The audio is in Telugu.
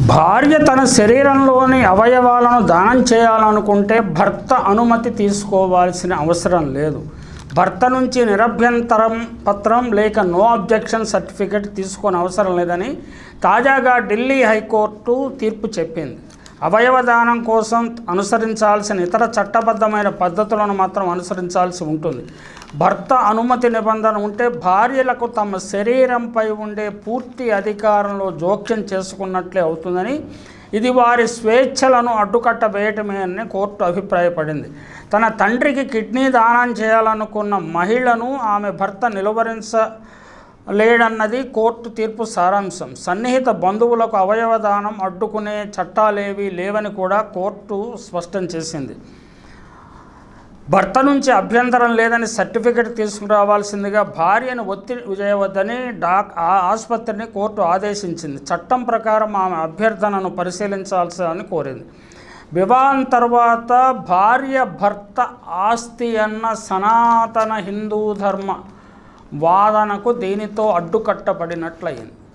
భార్య తన శరీరంలోని అవయవాలను దానం చేయాలనుకుంటే భర్త అనుమతి తీసుకోవాల్సిన అవసరం లేదు భర్త నుంచి నిరభ్యంతరం పత్రం లేక నో అబ్జెక్షన్ సర్టిఫికెట్ తీసుకొని అవసరం లేదని తాజాగా ఢిల్లీ హైకోర్టు తీర్పు చెప్పింది అవయవ దానం కోసం అనుసరించాల్సిన ఇతర చట్టబద్ధమైన పద్ధతులను మాత్రం అనుసరించాల్సి ఉంటుంది భర్త అనుమతి నిబంధన ఉంటే భార్యలకు తమ శరీరంపై ఉండే పూర్తి అధికారంలో జోక్యం చేసుకున్నట్లే అవుతుందని ఇది వారి స్వేచ్ఛలను అడ్డుకట్ట వేయటమే అని కోర్టు అభిప్రాయపడింది తన తండ్రికి కిడ్నీ దానం చేయాలనుకున్న మహిళను ఆమె భర్త నిలువరించ లేడన్నది కోర్టు తీర్పు సారాంశం సన్నిహిత బంధువులకు అవయవ దానం అడ్డుకునే చట్టాలేవి లేవని కూడా కోర్టు స్పష్టం చేసింది భర్త నుంచి అభ్యంతరం లేదని సర్టిఫికెట్ తీసుకురావాల్సిందిగా భార్యను ఒత్తిడి చేయవద్దని డాక్ ఆ ఆసుపత్రిని కోర్టు ఆదేశించింది చట్టం ప్రకారం ఆమె అభ్యర్థనను పరిశీలించాల్సి కోరింది వివాహం తర్వాత భార్య భర్త ఆస్తి అన్న సనాతన హిందూ ధర్మ వాదనకు దీనితో అడ్డుకట్టబడినట్లయింది